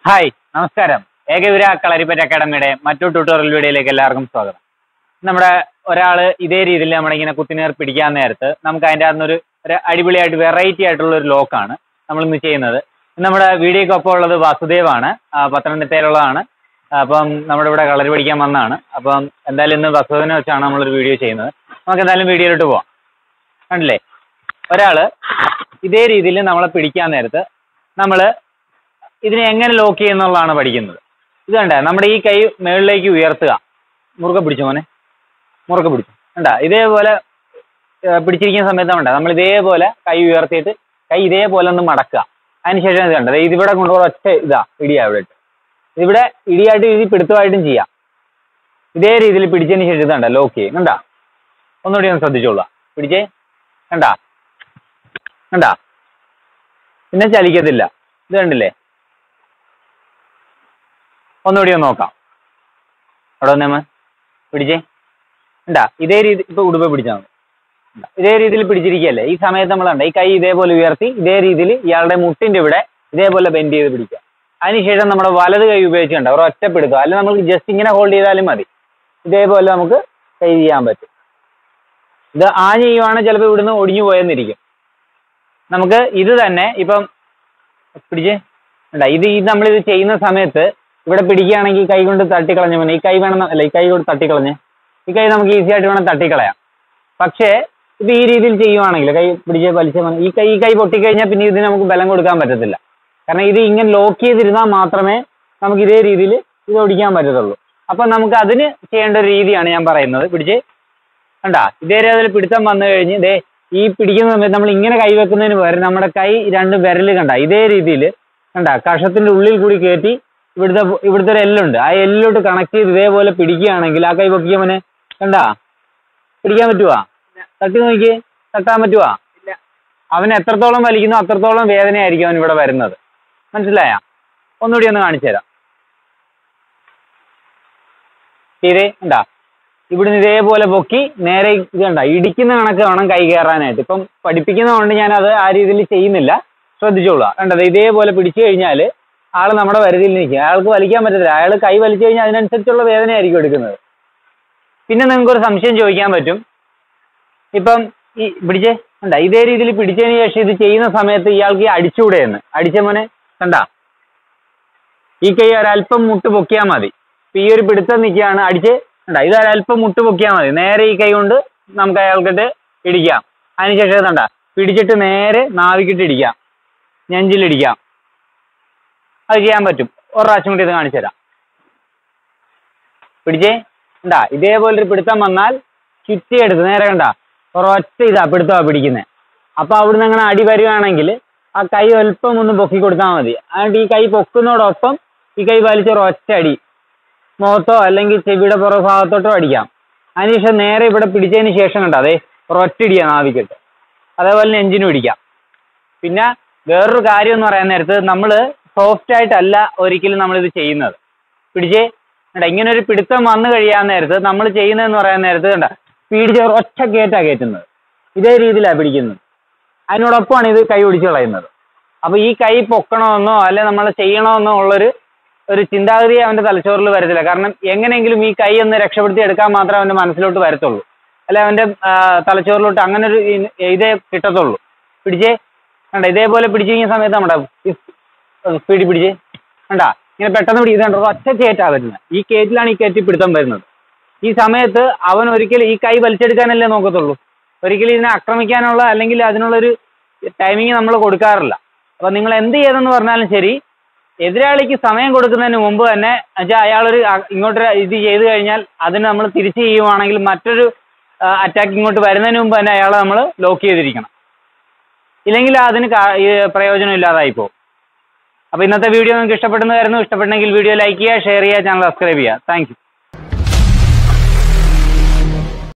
Hi നമസ്കാരം ഏകവിര കളരിപ്പറ്റ അക്കാഡമിയുടെ മറ്റൊരു tutorial വീഡിയോയിലേക്ക് എല്ലാവർക്കും സ്വാഗതം നമ്മുടെ ഒരാൾ ഇതേ രീതിയിൽ നമ്മളിങ്ങനെ കുത്തിനേർ പിടിക്കാൻ നേരത്ത് നമുക്ക് അതിൻ്റെ അകത്തുനിന്നൊരു ഒരു അടിപൊളിയായിട്ട് വെറൈറ്റി ആയിട്ടുള്ള ഒരു ലോക്കാണ് നമ്മൾ ഇന്ന് ചെയ്യുന്നത് ഇന്ന് നമ്മുടെ വീഡിയോക്കൊപ്പം ഉള്ളത് വാസുദേവാണ് ആ, പത്തനംതിട്ടയിലുള്ളതാണ് അപ്പം നമ്മുടെ ഇവിടെ കളരി പഠിക്കാൻ വന്നതാണ് അപ്പം എന്തായാലും ഇന്ന് വാസുദേവനെ വെച്ചാണ് നമ്മളൊരു വീഡിയോ ചെയ്യുന്നത് നമുക്ക് എന്തായാലും വീഡിയോയിലോട്ട് പോവാം കണ്ടില്ലേ ഒരാൾ ഇതേ രീതിയിൽ നമ്മളെ പിടിക്കാൻ നേരത്ത് നമ്മൾ ഇതിനെ എങ്ങനെ ലോക്ക് ചെയ്യുന്നുള്ളതാണ് പഠിക്കുന്നത് ഇത് കണ്ട നമ്മുടെ ഈ കൈ മുകളിലേക്ക് ഉയർത്തുക മുറുകെ പിടിച്ചു മോനെ മുറുകെ പിടിച്ചു കണ്ട ഇതേപോലെ ഏ, പിടിച്ചിരിക്കുന്ന സമയത്ത് വേണ്ട നമ്മൾ ഇതേപോലെ കൈ ഉയർത്തിയിട്ട് കൈ ഇതേപോലെ ഒന്ന് മടക്കുക അതിനുശേഷം ഇത് കണ്ടത് ഇതിവിടെ കൊണ്ടുപോയി ഒറ്റ ഇതാ ഇടിയാ ഇവിടെ ഇട്ട് ഇതിവിടെ ഇടിയായിട്ട് ഇടി പിടുത്തമായിട്ടും ചെയ്യാം ഇതേ രീതിയിൽ പിടിച്ചതിന് ശേഷം ഇതണ്ട ലോക്ക് ചെയ്യും കണ്ട ഒന്നുകൂടി ഒന്ന് ശ്രദ്ധിച്ചോളാം പിടിച്ചേ കണ്ട കണ്ട പിന്നെ ചലിക്കത്തില്ല ഇത് കണ്ടില്ലേ ഒന്നുകൂടി ഒന്ന് നോക്കാം അവിടെ വന്നേമ്മ പിടിച്ചേ ഉണ്ടാ ഇതേ രീതി ഇപ്പൊ ഉടുപ്പ പിടിച്ചാൽ മതി ഇണ്ടാ. ഇതേ രീതിയിൽ പിടിച്ചിരിക്കുകയല്ലേ ഈ സമയത്ത് നമ്മൾ കണ്ട ഈ കൈ ഇതേപോലെ ഉയർത്തി ഇതേ രീതിയിൽ ഇയാളുടെ മുട്ടിന്റെ ഇവിടെ ഇതേപോലെ ബെൻഡ് ചെയ്ത് പിടിക്കുക അതിനുശേഷം നമ്മുടെ വലത് കൈ ഉപയോഗിച്ച് കണ്ട ഒരു ഒറ്റ പിടുത്തം അല്ലെങ്കിൽ നമുക്ക് ജസ്റ്റ് ഇങ്ങനെ ഹോൾഡ് ചെയ്താലും മതി ഇതേപോലെ നമുക്ക് കൈ ചെയ്യാൻ പറ്റും ഇത് ആഞ്ഞ് ചെയ്യുവാണെങ്കിൽ ചിലപ്പോൾ ഇവിടുന്ന് ഒടിഞ്ഞു പോയെന്നിരിക്കും നമുക്ക് ഇത് തന്നെ ഇപ്പം പിടിച്ചേ അല്ല ഇത് ഈ നമ്മളിത് ചെയ്യുന്ന സമയത്ത് ഇവിടെ പിടിക്കുകയാണെങ്കിൽ കൈ കൊണ്ട് തട്ടിക്കളഞ്ഞ മതി ഈ കൈ വേണം അല്ല ഈ കൈ കൊണ്ട് തട്ടിക്കളഞ്ഞ് ഈ കൈ നമുക്ക് ഈസി ആയിട്ട് വേണം തട്ടിക്കളയാം പക്ഷേ ഇത് ഈ രീതിയിൽ ചെയ്യുവാണെങ്കിൽ കൈ പിടിച്ച് വലിച്ച മതി ഈ കൈ ഈ കൈ പൊട്ടിക്കഴിഞ്ഞാൽ പിന്നെ ഇതിന് നമുക്ക് ബലം കൊടുക്കാൻ പറ്റത്തില്ല കാരണം ഇത് ഇങ്ങനെ ലോക്ക് ചെയ്തിരുന്നാൽ മാത്രമേ നമുക്ക് ഇതേ രീതിയിൽ ഇത് ഓടിക്കാൻ പറ്റത്തുള്ളൂ അപ്പം നമുക്ക് അതിന് ചെയ്യേണ്ട ഒരു രീതിയാണ് ഞാൻ പറയുന്നത് പിടിച്ച് കണ്ടാ ഇതേ രീതിയിൽ പിടുത്തം വന്നു കഴിഞ്ഞ് ദേ ഈ പിടിക്കുന്ന സമയത്ത് നമ്മൾ ഇങ്ങനെ കൈ വെക്കുന്നതിന് പകരം നമ്മുടെ കൈ രണ്ട് വിരൽ കണ്ട ഇതേ രീതിയിൽ കണ്ട കഷത്തിന്റെ ഉള്ളിൽ കൂടി കയറ്റി ഇവിടുത്തെ ഇവിടുത്തെ ഒരു എല്ലുണ്ട് ആ എല്ലിലോട്ട് കണക്ട് ചെയ്ത് ഇതേപോലെ പിടിക്കുകയാണെങ്കിൽ ആ കൈ പൊക്കിയവന് കണ്ടാ പിടിക്കാൻ പറ്റുവാ തട്ടി നോക്കിയേ തട്ടാൻ പറ്റുവാ അവൻ എത്രത്തോളം വലിക്കുന്നു അത്രത്തോളം വേദനയായിരിക്കും അവൻ ഇവിടെ വരുന്നത് മനസ്സിലായ ഒന്നുകൂടി ഒന്ന് കാണിച്ചു തരാം ഇതേ ഉണ്ടാ ഇവിടുന്ന് ഇതേപോലെ പൊക്കി നേരെ ഇത് കണ്ട ഇടിക്കുന്ന കണക്ക് വേണം കൈ കയറാനായിട്ട് ഇപ്പം പഠിപ്പിക്കുന്നതുകൊണ്ട് ഞാൻ അത് ആ രീതിയിൽ ചെയ്യുന്നില്ല ശ്രദ്ധിച്ചോളുക കണ്ടത് ഇതേപോലെ പിടിച്ചു കഴിഞ്ഞാൽ ആൾ നമ്മുടെ വരുതിയിൽ നിൽക്കും അയാൾക്ക് വലിക്കാൻ പറ്റത്തില്ല അയാൾ കൈ വലിച്ചു കഴിഞ്ഞാൽ അതിനനുസരിച്ചുള്ള വേദനയായിരിക്കും എടുക്കുന്നത് പിന്നെ നിങ്ങൾക്ക് ഒരു സംശയം ചോദിക്കാൻ പറ്റും ഇപ്പം ഈ പിടിച്ചേ കണ്ട ഇതേ രീതിയിൽ പിടിച്ചതിന് ശേഷം ഇത് ചെയ്യുന്ന സമയത്ത് ഇയാൾക്ക് ഈ അടിച്ചുകൂടെ എന്ന് അടിച്ച മോനെ കണ്ട ഈ കൈ ഒരല്പം മുട്ട് പൊക്കിയാൽ മതി ഇപ്പൊ ഈ ഒരു പിടുത്തം നിൽക്കുകയാണ് അടിച്ച് കണ്ട ഇത് ഒരല്പം മുട്ട് പൊക്കിയാൽ മതി നേരെ ഈ കൈ കൊണ്ട് നമുക്ക് അയാൾക്കിട്ട് ഇടിക്കാം അതിനുശേഷം കണ്ട പിടിച്ചിട്ട് നേരെ നാവിക്കിട്ട് ഇടിക്കാം നെഞ്ചിലിടിക്കാം അത് ചെയ്യാൻ പറ്റും ഒരു പ്രാവശ്യം കൂടി ഇത് കാണിച്ചു തരാം പിടിച്ചേ കണ്ടാ ഇതേപോലൊരു പിടുത്തം വന്നാൽ ചുറ്റിയെടുത്ത് നേരെ കണ്ട ഒരൊറ്റ ഇതാ പിടുത്തമാ പിടിക്കുന്നത് അപ്പൊ അവിടുന്ന് അങ്ങനെ അടി വരുവാണെങ്കിൽ ആ കൈ അല്പം ഒന്ന് പൊക്കി കൊടുത്താൽ മതി അതുകൊണ്ട് ഈ കൈ പൊക്കുന്നതോടൊപ്പം ഈ കൈ വലിച്ചൊരു ഒറ്റ അടി മുഖത്തോ അല്ലെങ്കിൽ ചെവിയുടെ പുറ ഭാഗത്തോട്ടോ അടിക്കാം അതിനുശേഷം നേരെ ഇവിടെ പിടിച്ചതിന് ശേഷം കണ്ട അതെ ഒരൊറ്റ ഇടിയാ നാവിക്കിട്ട് അതേപോലെ നെഞ്ചിനും ഇടിക്കാം പിന്നെ വേറൊരു കാര്യം എന്ന് പറയാൻ നേരത്ത് നമ്മൾ സോഫ്റ്റ് ആയിട്ടല്ല ഒരിക്കലും നമ്മളിത് ചെയ്യുന്നത് പിടിച്ചേ കണ്ട ഇങ്ങനെ ഒരു പിടുത്തം വന്നു കഴിയാൻ നേരത്ത് നമ്മൾ ചെയ്യുന്നതെന്ന് പറയാൻ നേരത്ത് കണ്ട പിടിച്ച് ഒറ്റ കയറ്റാ കയറ്റുന്നത് ഇതേ രീതിയിലാണ് പിടിക്കുന്നത് അതിനോടൊപ്പമാണ് ഇത് കൈ ഒടിച്ച് കളയുന്നത് അപ്പൊ ഈ കൈ പൊക്കണമെന്നോ അല്ലെ നമ്മൾ ചെയ്യണമെന്നോ ഉള്ളൊരു ഒരു ചിന്താഗതി അവന്റെ തലച്ചോറിൽ വരത്തില്ല കാരണം എങ്ങനെയെങ്കിലും ഈ കൈ ഒന്ന് രക്ഷപ്പെടുത്തി എടുക്കാൻ മാത്രമേ അവന്റെ മനസ്സിലോട്ട് വരത്തുള്ളൂ അല്ലെ അവന്റെ ആ, തലച്ചോറിലോട്ട് അങ്ങനെ ഒരു ഇ- ഇതേ കിട്ടത്തുള്ളൂ പിടിച്ചേ കണ്ട ഇതേപോലെ പിടിച്ചിരിക്കുന്ന സമയത്ത് നമ്മുടെ സ്പീഡിൽ പിടിച്ച് കണ്ട ഇങ്ങനെ പെട്ടെന്ന് പിടിക്കുന്നുണ്ട് ഒറ്റ കയറ്റാ വരുന്നത് ഈ കയറ്റിലാണ് ഈ കയറ്റി പിടുത്തം വരുന്നത് ഈ സമയത്ത് അവൻ ഒരിക്കലും ഈ കൈ വലിച്ചെടുക്കാനല്ലേ നോക്കത്തുള്ളൂ ഒരിക്കലും ഇതിനെ ആക്രമിക്കാനുള്ള അല്ലെങ്കിൽ അതിനുള്ളൊരു ടൈമിങ് നമ്മൾ കൊടുക്കാറില്ല അപ്പൊ നിങ്ങൾ എന്ത് ചെയ്തെന്ന് പറഞ്ഞാലും ശരി എതിരാളിക്ക് സമയം കൊടുക്കുന്നതിന് മുമ്പ് തന്നെ വെച്ചാൽ അയാളൊരു അ- ഇങ്ങോട്ട് ഒരു ഇത് ചെയ്തു കഴിഞ്ഞാൽ അതിന് നമ്മൾ തിരിച്ച് ചെയ്യുവാണെങ്കിൽ മറ്റൊരു അറ്റാക്ക് ഇങ്ങോട്ട് വരുന്നതിന് മുമ്പ് തന്നെ അയാളെ നമ്മൾ ലോക്ക് ചെയ്തിരിക്കണം ഇല്ലെങ്കിൽ അതിന് കാ- ഈ പ്രയോജനം ഇല്ലാതായി പോകും അപ്പോൾ ഇന്നത്തെ വീഡിയോ നിങ്ങൾക്ക് ഇഷ്ടപ്പെടുന്നതായിരുന്നു ഇഷ്ടപ്പെട്ടെങ്കിൽ വീഡിയോ ലൈക്ക് ചെയ്യുക ഷെയർ ചെയ്യുക ചാനൽ സബ്സ്ക്രൈബ് ചെയ്യുക താങ്ക് യു